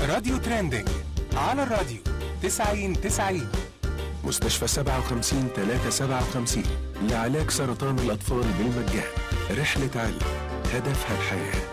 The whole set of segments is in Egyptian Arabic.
راديو ترندنج على الراديو 90 90 مستشفى 57 357 لعلاج سرطان الأطفال بالمجان رحلة علم هدفها الحياه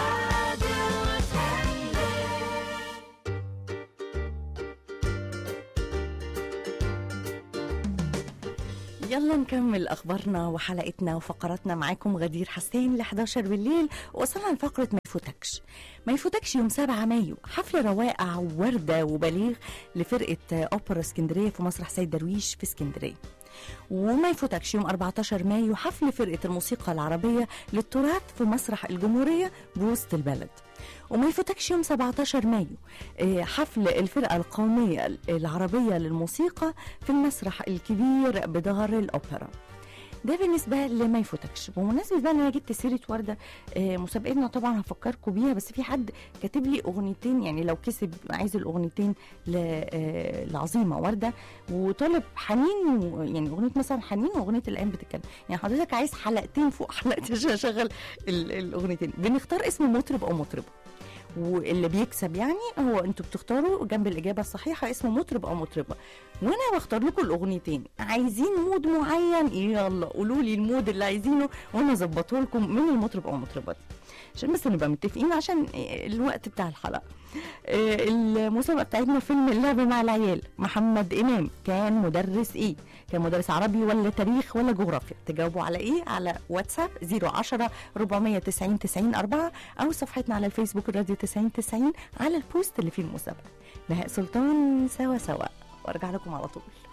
يلا نكمل اخبارنا وحلقتنا وفقراتنا معاكم غدير حسين ل 11 بالليل وصلنا لفقره ما يفوتكش ما يفوتكش يوم 7 مايو حفل روائع وورده وبليغ لفرقه اوبرا اسكندريه في مسرح سيد درويش في اسكندريه وما يفوتكش يوم 14 مايو حفل فرقه الموسيقى العربيه للتراث في مسرح الجمهوريه بوسط البلد وما يفوتكش يوم 17 مايو آه، حفل الفرقة القومية العربية للموسيقى في المسرح الكبير بدار الأوبرا ده بالنسبة لما يفوتكش بمناسبة بقى إن أنا جبت سيرة وردة آه، مسابقتنا طبعا هفكركم بيها بس في حد كاتب لي أغنيتين يعني لو كسب عايز الأغنيتين ل- آه، لعظيمة وردة وطالب حنين و- يعني أغنية مثلا حنين وأغنية الأيام بتتكلم يعني حضرتك عايز حلقتين فوق حلقتين عشان أشغل ال- الأغنيتين بنختار اسم مطرب أو مطربة واللي بيكسب يعني هو انتوا بتختاروا جنب الاجابه الصحيحه اسم مطرب او مطربه وانا بختار لكم الاغنيتين عايزين مود معين يلا قولوا لي المود اللي عايزينه وانا اظبطه لكم من المطرب او مطربه دي عشان بس نبقى متفقين عشان الوقت بتاع الحلقه آه، المسابقه بتاعتنا فيلم اللعب مع العيال محمد امام كان مدرس ايه كان مدرس عربي ولا تاريخ ولا جغرافيا تجاوبوا على ايه على واتساب 010 490 90 4 او صفحتنا على الفيسبوك الراديو 90 90 على البوست اللي فيه المسابقه بهاء سلطان سوا سوا وارجع لكم على طول